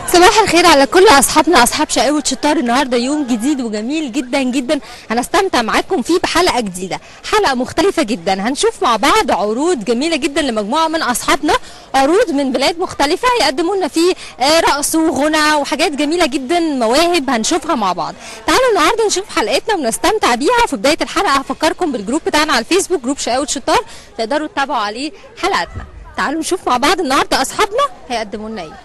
صباح الخير على كل اصحابنا اصحاب شقاوة شطار النهارده يوم جديد وجميل جدا جدا هنستمتع معاكم فيه بحلقه جديده حلقه مختلفه جدا هنشوف مع بعض عروض جميله جدا لمجموعه من اصحابنا عروض من بلاد مختلفه يقدموا لنا فيه آه، رقص وغنى وحاجات جميله جدا مواهب هنشوفها مع بعض تعالوا النهارده نشوف حلقتنا ونستمتع بيها في بدايه الحلقه هفكركم بالجروب بتاعنا على الفيسبوك جروب شقاوة شطار تقدروا تتابعوا عليه حلقاتنا تعالوا نشوف مع بعض النهارده اصحابنا هيقدموا لنا ايه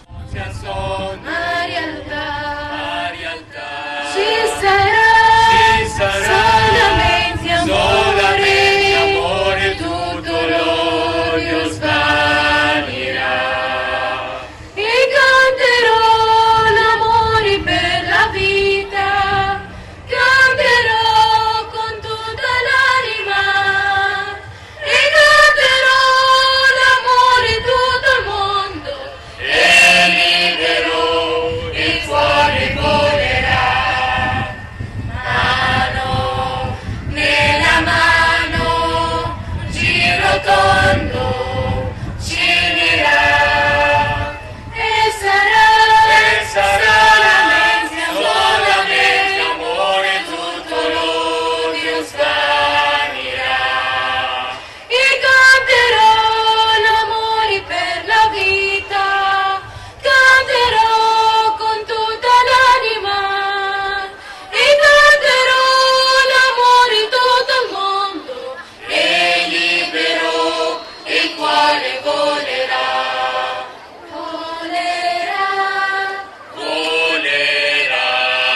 Ci sarà, solamente amore, tutto l'odio svanirà. E canterò l'amore per la vita, canterò con tutta l'anima. E canterò l'amore in tutto il mondo, e libero il cuore volerà. Mano nella mano, giro tondo, ci unirà. E sarà, e sarà solamente solamente amore, tutto l'odio svanirà. E canterò l'amore per la vita, canterò con tutta l'anima. E canterò l'amore in tutto il mondo, e libero il cuore volerà. Volerà, volerà,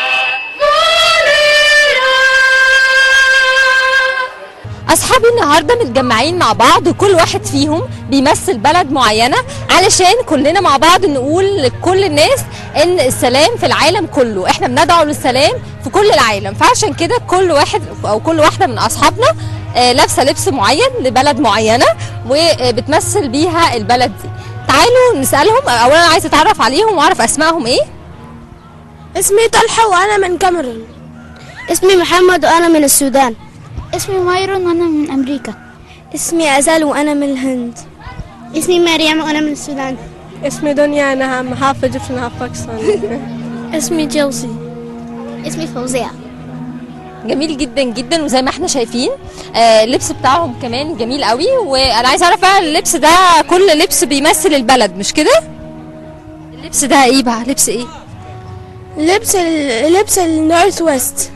volerà. اصحابي النهارده متجمعين مع بعض وكل واحد فيهم بيمثل بلد معينه علشان كلنا مع بعض نقول لكل الناس ان السلام في العالم كله احنا بندعو للسلام في كل العالم فعشان كده كل واحد او كل واحده من اصحابنا آه، لابسه لبس معين لبلد معينه وبتمثل بيها البلد دي تعالوا نسالهم اولا عايزه اتعرف عليهم واعرف اسمائهم ايه اسمي طلحة وأنا من كاميرون اسمي محمد وأنا من السودان اسمي مايرون وانا من امريكا اسمي أزال وأنا من الهند اسمي مريم وأنا من السودان اسمي دنيا أنا هاف ايجيبشن هاف باكستاني اسمي جيلسي اسمي فوزية جميل جدا جدا وزي ما احنا شايفين آه اللبس بتاعهم كمان جميل قوي وانا عايزه اعرف بقى اللبس ده كل لبس بيمثل البلد مش كده اللبس ده ايه بقى لبس ايه لبس ال... لبس النورث ويست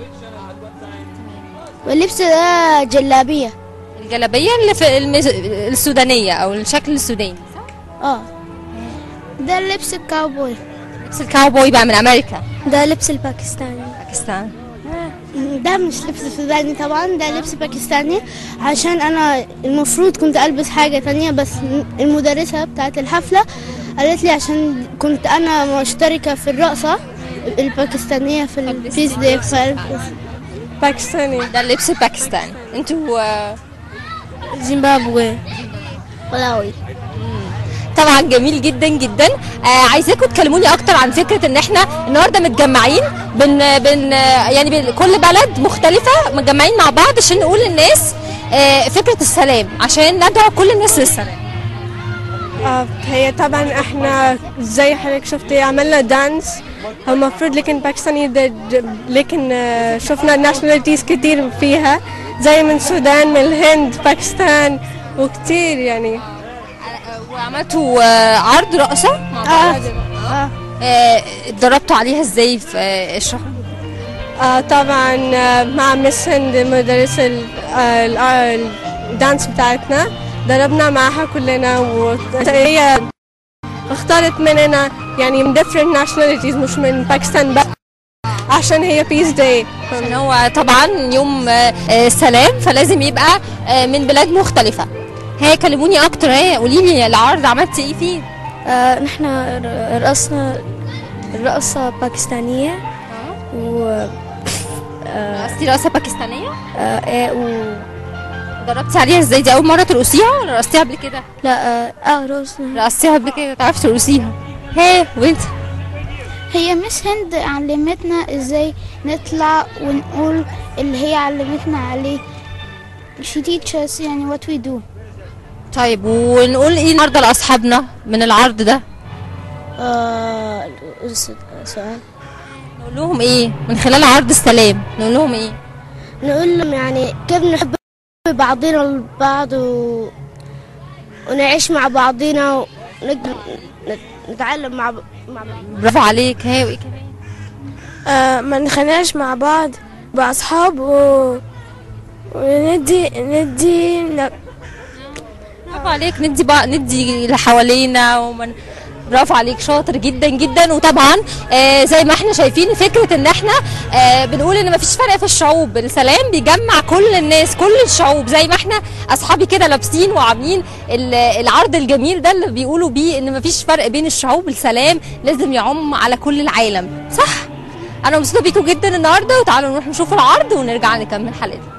واللبس ده جلابية الجلابيه اللي في المز... السودانيه او الشكل السوداني اه ده لبس الكاوبوي لبس الكاوبوي بقى من امريكا ده لبس الباكستاني باكستان ده مش لبس سوداني طبعا ده لبس باكستاني عشان أنا المفروض كنت ألبس حاجة تانية بس المدرسة بتاعت الحفلة قالت لي عشان كنت أنا مشتركة في الرقصة الباكستانية في البيس دي باكستاني ده اللبس الباكستاني انتوا آه، زيمبابوي ملاوي طبعا جميل جدا جدا آه عايزاكم تكلموني اكتر عن فكره ان احنا النهارده متجمعين بن بن آه، يعني بن كل بلد مختلفه متجمعين مع بعض عشان نقول للناس آه فكره السلام عشان ندعو كل الناس للسلام آه هي طبعا احنا زي حضرتك شفتي عملنا دانس هو المفروض لكن باكستاني ده ج- لكن آه، شفنا ناشوناليتيز كتير فيها زي من السودان من الهند باكستان وكتير يعني وعملتوا آه عرض رقصه مع بعض اه آه، اتدربتوا عليها ازاي في آه، اشرحوا آه طبعا آه، مع مس هند مدرس ال- آه، ال- آه، الدانس بتاعتنا دربنا معها كلنا وهي اختارت مننا يعني من different nationalities مش من باكستان بس عشان هي بيس داي عشان هو طبعا يوم آه، آه، سلام فلازم يبقى آه، من بلاد مختلفه هي كلموني اكتر هي قولي لي العرض عملتي ايه فيه آه نحن ر- رقصنا رقصة باكستانية و رقصتي رقصه باكستانيه آه إيه و دربتي عليها ازاي دي اول مره ترقصيها ولا رقصتيها قبل كده لا اه, آه رقصنا رقصتيها قبل كده تعرفي ترقصيها هي وانت هي مس هند علمتنا ازاي نطلع ونقول اللي هي علمتنا عليه she teach us يعني what we do طيب ونقول ايه النهارده لاصحابنا من العرض ده آه سؤال نقول لهم ايه من خلال عرض السلام نقول لهم ايه نقول لهم يعني كيف نحب بعضنا البعض و... ونعيش مع بعضنا ونقدر نتعلم مع ب... مع بعض برافو عليك ها وايه كمان آه ما نخناش مع بعض بأصحاب و... وندي ندي ن... برافو عليك ندي بقى ندي اللي حوالينا ومن برافو عليك شاطر جدا جدا وطبعا آه زي ما احنا شايفين فكره ان احنا آه بنقول ان مفيش فرق في الشعوب السلام بيجمع كل الناس كل الشعوب زي ما احنا اصحابي كده لابسين وعاملين ال- العرض الجميل ده اللي بيقولوا بيه ان مفيش فرق بين الشعوب السلام لازم يعم على كل العالم صح انا مبسوطه بيكم جدا النهارده وتعالوا نروح نشوف العرض ونرجع نكمل حلقتنا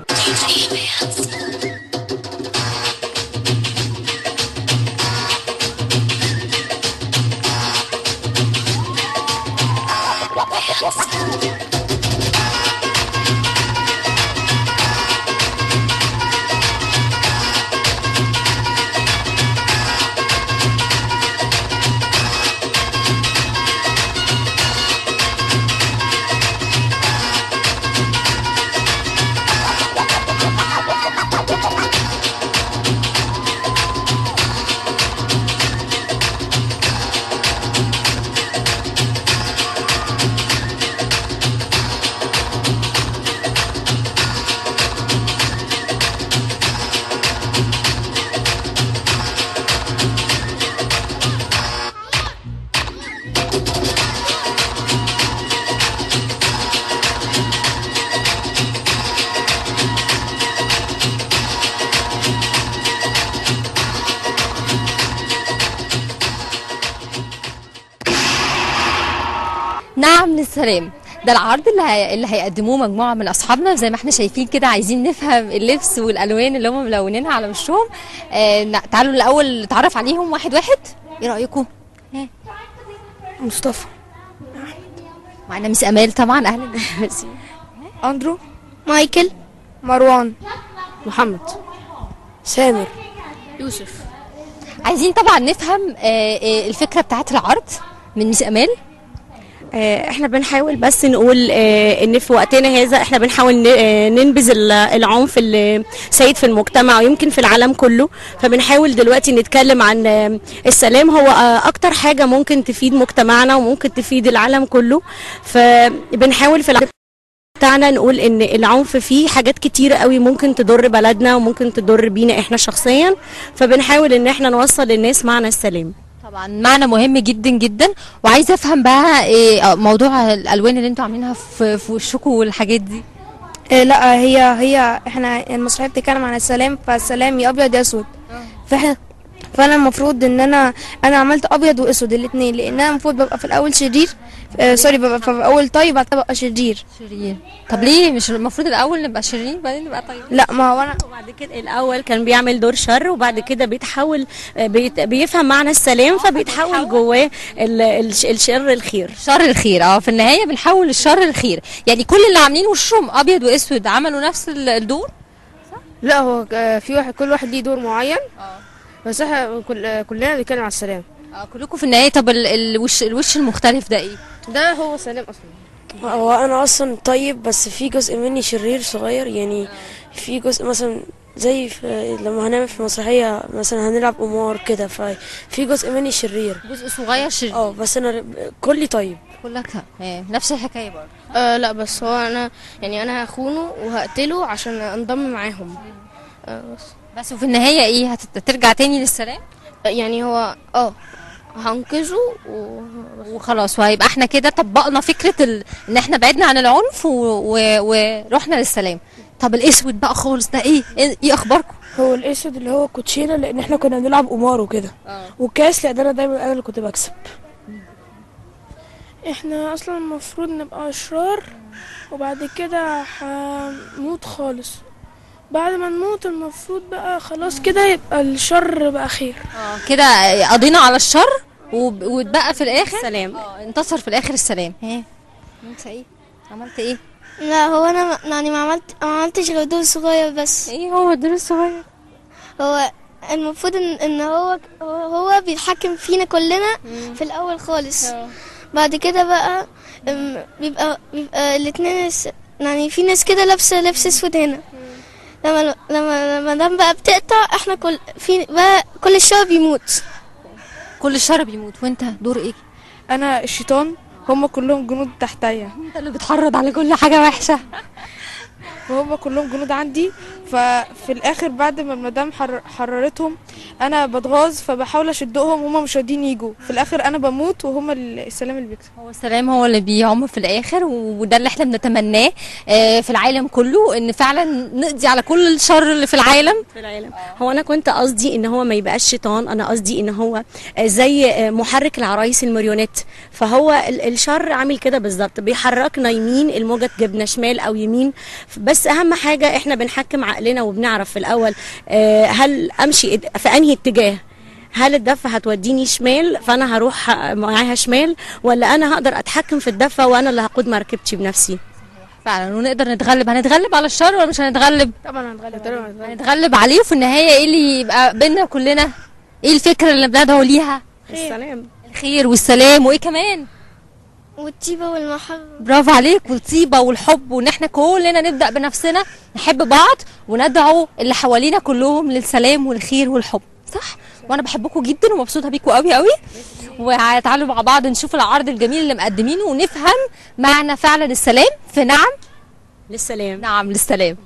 نعم للسلام ده العرض اللي, هي... اللي هيقدموه مجموعه من اصحابنا زي ما احنا شايفين كده عايزين نفهم اللبس والالوان اللي هم ملونينها على وشهم آه ن- تعالوا الاول نتعرف عليهم واحد واحد ايه رايكم ها مصطفى معانا مس امال طبعا اهلا أندرو مايكل مروان محمد سامر يوسف عايزين طبعا نفهم آه آه الفكره بتاعت العرض من مس امال آه، احنا بنحاول بس نقول آه، ان في وقتنا هذا احنا بنحاول ن- آه، ننبذ ال- العنف اللي سيد في المجتمع ويمكن في العالم كله فبنحاول دلوقتي نتكلم عن آه، السلام هو آه، اكتر حاجة ممكن تفيد مجتمعنا وممكن تفيد العالم كله فبنحاول في العالم بتاعنا نقول ان العنف فيه حاجات كتيرة قوي ممكن تضر بلدنا وممكن تضر بينا احنا شخصيا فبنحاول ان احنا نوصل للناس معنى السلام طبعا معنى مهم جدا جدا وعايزه افهم بقى إيه آه، موضوع الالوان اللي انتوا عاملينها في في وشكم والحاجات دي لا هي هي احنا المسرحيه بتتكلم عن السلام فالسلام يا ابيض يا اسود فاحنا فانا المفروض ان انا انا عملت ابيض واسود الاثنين لان انا المفروض ببقى في الاول شرير آه سوري ببقى في الاول طيب بعد كده ببقى شرير شرير طب ليه مش المفروض الاول نبقى شرير بعدين نبقى طيب لا ما هو انا وبعد كده الاول كان بيعمل دور شر وبعد كده بيتحول آه، بيت بيفهم معنى السلام فبيتحول جواه ال- الش- الشر الخير شر الخير اه في النهايه بنحول الشر الخير يعني كل اللي عاملين وشهم ابيض واسود عملوا نفس ال- الدور لا هو آه، في واحد كل واحد ليه دور معين بس احنا كل آه، كلنا بنتكلم على السلام آه كلكم في النهايه طب ال- الوش الوش المختلف ده ايه ده هو سلام اصلا هو انا اصلا طيب بس في جزء مني شرير صغير يعني في جزء مثلا زي في لما هنعمل في مسرحيه مثلا هنلعب قمار كده ففي جزء مني شرير جزء صغير شرير اه بس انا كلي طيب كلك آه نفس الحكايه برضه آه لا بس هو انا يعني انا هخونه وهقتله عشان انضم معاهم آه بس بس وفي النهايه ايه هتت- هترجع تاني للسلام آه، يعني هو اه هنقذه و... وخلاص وهيبقى احنا كده طبقنا فكره ال... ان احنا بعدنا عن العنف و... و... ورحنا للسلام طب الاسود بقى خالص ده ايه ايه إيه اخباركم هو الاسود اللي هو كوتشينه لان احنا كنا بنلعب قمار وكده والكاس لان انا دايما انا اللي كنت بكسب احنا اصلا المفروض نبقى اشرار وبعد كده هنموت خالص بعد ما نموت المفروض بقى خلاص كده يبقى الشر بقى خير اه كده قضينا على الشر وب- واتبقى في الاخر سلام اه انتصر في الاخر السلام ها انت ايه عملت ايه لا هو انا يعني ما عملت ما عملتش غير دور صغير بس ايه هو الدور الصغير هو المفروض ان ان هو هو بيتحكم فينا كلنا في الاول خالص بعد كده بقى أم، بيبقى بيبقى الاتنين الس- يعني في ناس كده لابسه لبس اسود هنا لما لما لما دام بقى بتقطع احنا كل في بقى كل الشعب بيموت كل الشر بيموت وانت دور ايه انا الشيطان هم كلهم جنود تحتيا انت اللي بتحرض على كل حاجه وحشه وهم كلهم جنود عندي ففي الاخر بعد ما المدام حر... حررتهم انا بتغاظ فبحاول اشدهم وهم مش راضيين يجوا في الاخر انا بموت وهم ال- السلام اللي بيكسب هو السلام هو اللي بيعم في الاخر وده اللي احنا بنتمناه آه، في العالم كله ان فعلا نقضي على كل الشر اللي في العالم في العالم هو انا كنت قصدي ان هو ما يبقاش شيطان انا قصدي ان هو آه، زي آه، محرك العرايس الماريونيت فهو ال- الشر عامل كده بالظبط بيحركنا يمين الموجه تجيبنا شمال او يمين بس اهم حاجه احنا بنحكم عقلنا وبنعرف في الاول آه، هل امشي إد- في انهي اتجاه هل الدفة هتوديني شمال فانا هروح معاها شمال ولا انا هقدر اتحكم في الدفة وانا اللي هقود مركبتي بنفسي فعلا ونقدر نتغلب هنتغلب على الشر ولا مش هنتغلب طبعا هنتغلب طبعا هنتغلب هنتغلب عليه وفي النهايه ايه اللي يبقى بينا كلنا ايه الفكره اللي بندعو ليها السلام الخير والسلام وايه كمان والطيبه والمحبه برافو عليك والطيبه والحب وان احنا كلنا نبدا بنفسنا نحب بعض وندعو اللي حوالينا كلهم للسلام والخير والحب صح وانا بحبكم جدا ومبسوطه بيكم قوي قوي وهتعالوا مع بعض نشوف العرض الجميل اللي مقدمينه ونفهم معنى فعلا السلام في نعم للسلام نعم للسلام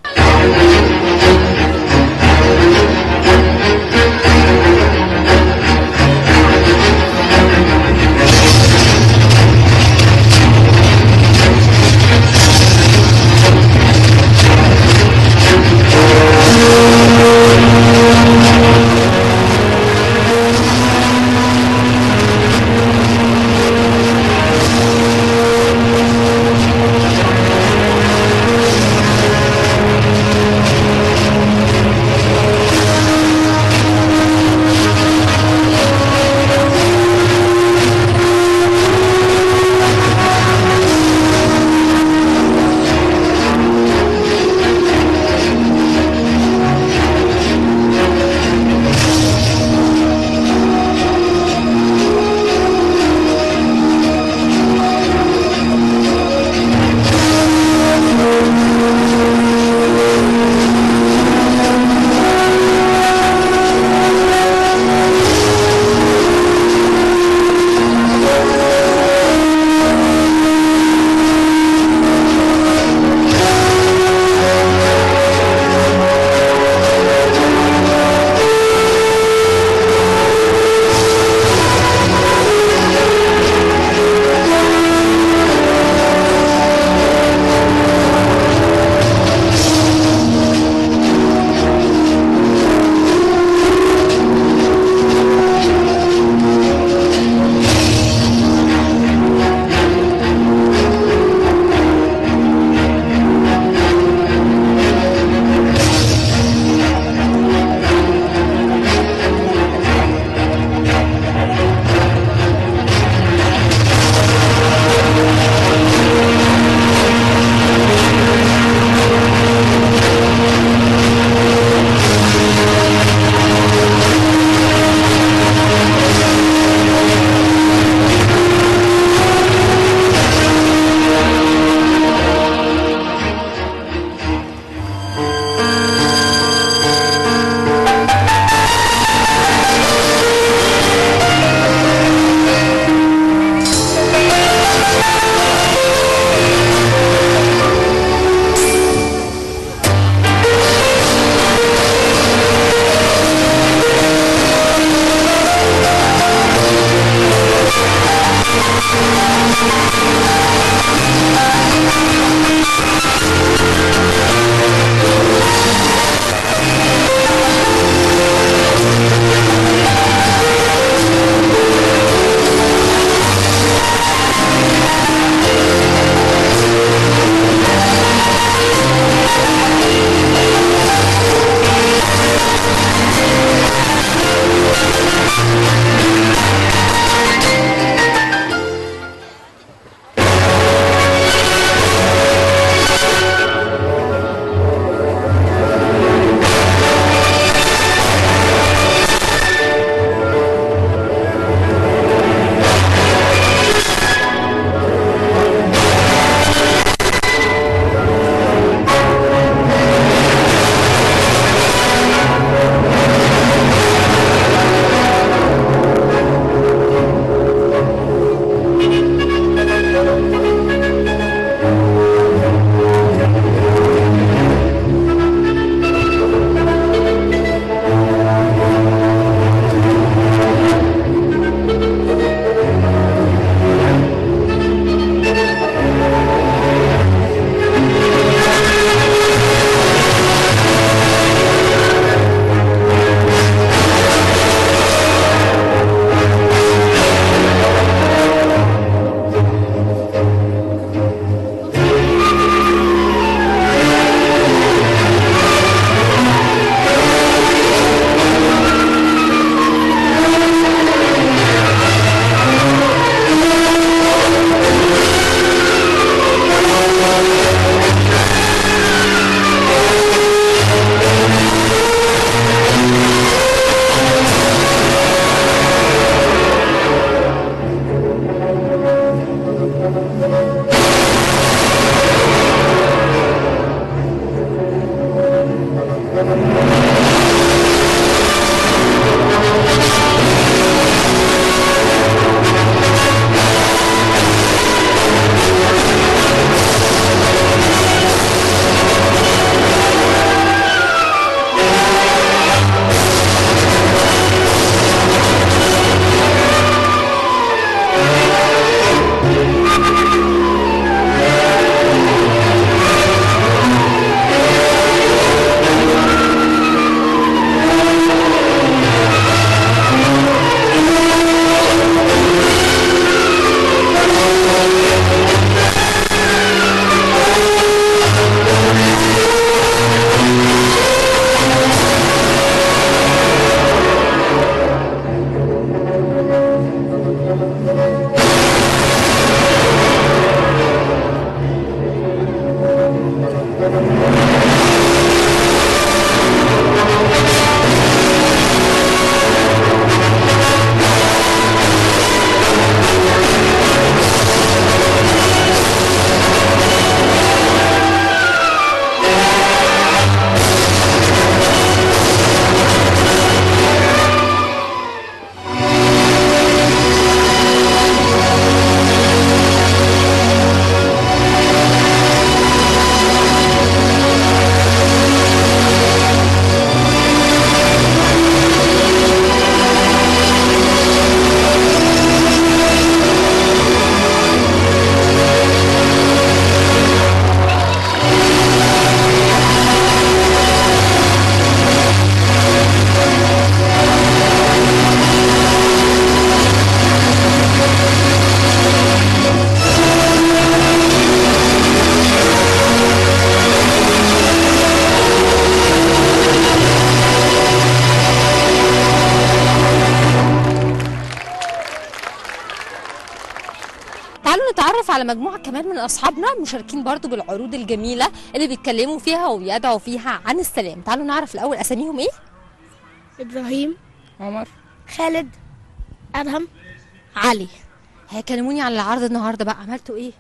تعالوا نتعرف على مجموعه كمان من اصحابنا مشاركين برضو بالعروض الجميله اللي بيتكلموا فيها وبيدعوا فيها عن السلام تعالوا نعرف الاول اساميهم ايه ابراهيم عمر خالد ادهم علي هيكلموني عن العرض النهارده بقى عملتوا ايه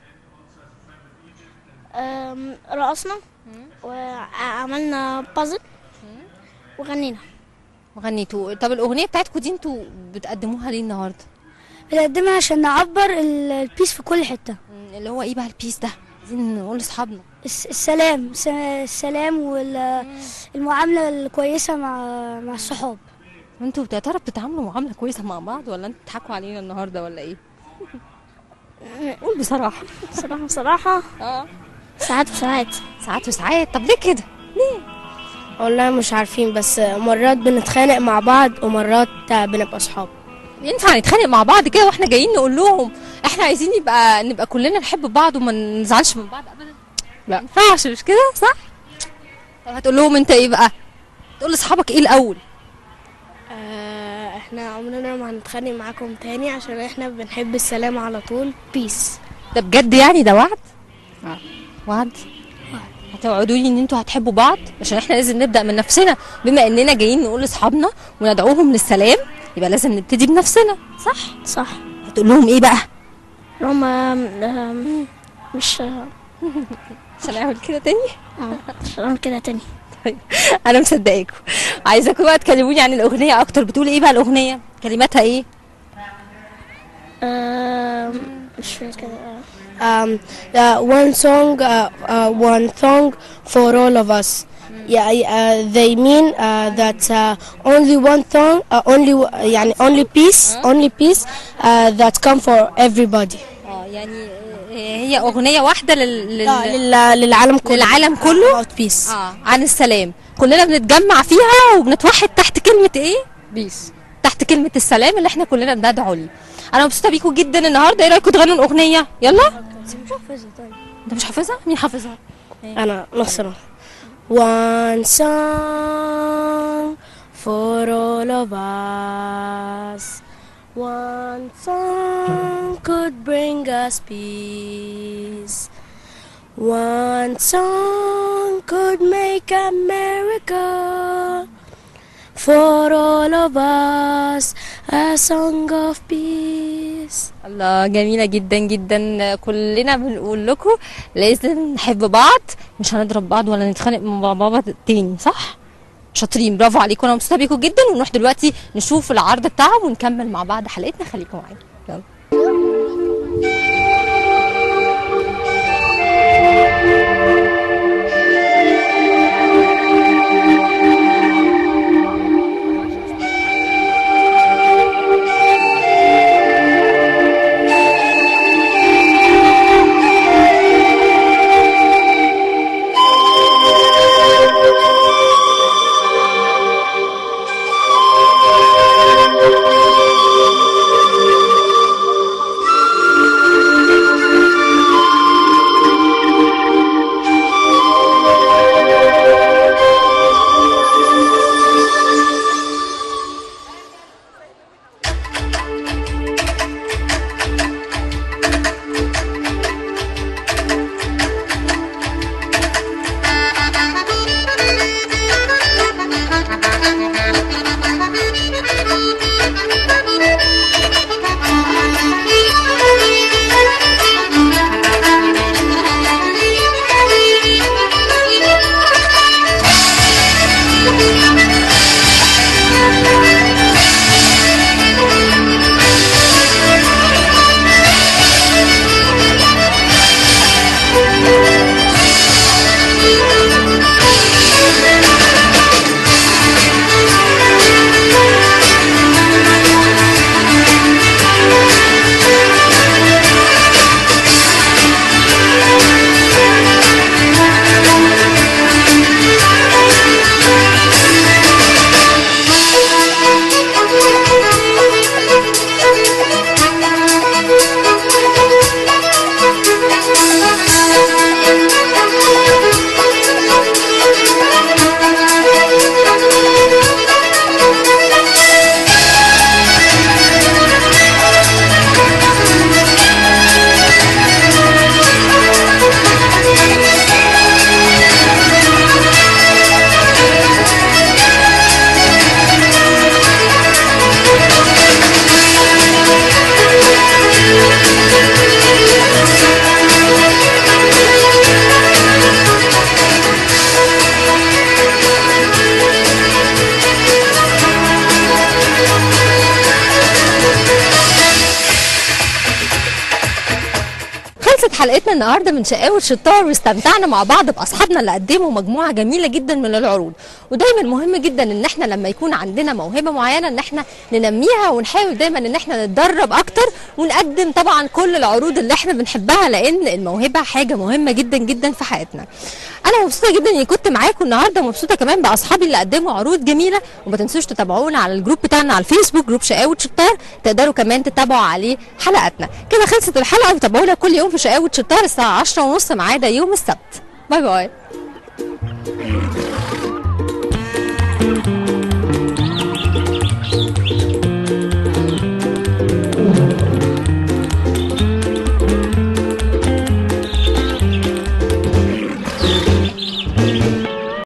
أم، رقصنا وعملنا بازل وغنينا وغنيتوا طب الاغنيه بتاعتكم دي انتوا بتقدموها ليه النهارده بنقدمها عشان نعبر ال- البيس في كل حتة مم، اللي هو ايه بقى البيس ده عايزين نقول لاصحابنا الس- السلام س- السلام والمعاملة الكويسة مع مع الصحاب وانتوا يا ترى بتتعاملوا معامله كويسه مع بعض ولا انتوا بتضحكوا علينا النهارده ولا ايه قول بصراحه بصراحة بصراحة اه ساعات وساعات ساعات وساعات طب ليه كده والله مش عارفين بس مرات بنتخانق مع بعض ومرات بنبقى اصحاب ينفع نتخانق مع بعض كده واحنا جايين نقول لهم احنا عايزين يبقى نبقى كلنا نحب بعض وما نزعلش من بعض ابدا لا ما ينفعش مش كده صح طب هتقول لهم انت ايه بقى تقول لاصحابك ايه الاول آه احنا عمرنا ما هنتخانق معاكم تاني عشان احنا بنحب السلام على طول بيس ده بجد يعني ده وعد وعد هتوعدوا لي ان انتوا هتحبوا بعض عشان احنا لازم نبدا من نفسنا بما اننا جايين نقول لاصحابنا وندعوهم للسلام يبقى لازم نبتدي بنفسنا صح صح هتقول لهم ايه بقى هم أم، مش عشان اعمل كده تاني مش هنعمل كده تاني انا مصدقاكم عايزاكم بقى تكلموني عن الاغنيه اكتر بتقول ايه بقى الاغنيه كلماتها ايه أم، مش فاكر um, uh, one song uh, uh, one song for all of us yeah uh, they mean uh, that uh, only one song uh, only يعني only peace only peace uh, that come for everybody اه يعني هي اغنيه واحده لل... لل... آه، لل- للعالم كله للعالم كله about peace اه عن السلام كلنا بنتجمع فيها وبنتوحد تحت كلمه ايه بيس تحت كلمه السلام اللي احنا كلنا بندعو ليه انا مبسوطه بيكم جدا النهارده ايه رايكم تغنوا الاغنيه يلا انت مش حافظها مين حافظها أنا نصرة One song for all of us One song could bring us peace One song could make America For all of us a song of peace الله جميله جدا جدا كلنا بنقول لكم لازم نحب بعض مش هنضرب بعض ولا نتخانق مع بعض تاني صح شاطرين برافو عليكم انا مبسوطه بيكم جدا ونروح دلوقتي نشوف العرض بتاعهم ونكمل مع بعض حلقتنا خليكم معانا يلا Thank خلصت حلقتنا النهارده من شقاوة شطار واستمتعنا مع بعض باصحابنا اللي قدموا مجموعه جميله جدا من العروض ودايما مهم جدا ان احنا لما يكون عندنا موهبه معينه ان احنا ننميها ونحاول دايما ان احنا نتدرب اكتر ونقدم طبعا كل العروض اللي احنا بنحبها لان الموهبه حاجه مهمه جدا جدا في حياتنا انا مبسوطه جدا اني كنت معاكم النهارده ومبسوطه كمان باصحابي اللي قدموا عروض جميله وما تنسوش تتابعونا على الجروب بتاعنا على الفيسبوك جروب شقاوة شطار تقدروا كمان تتابعوا عليه حلقاتنا كده خلصت الحلقه وتابعونا كل يوم في شقاوة شطار الساعه 10 ونص معادا يوم السبت باي باي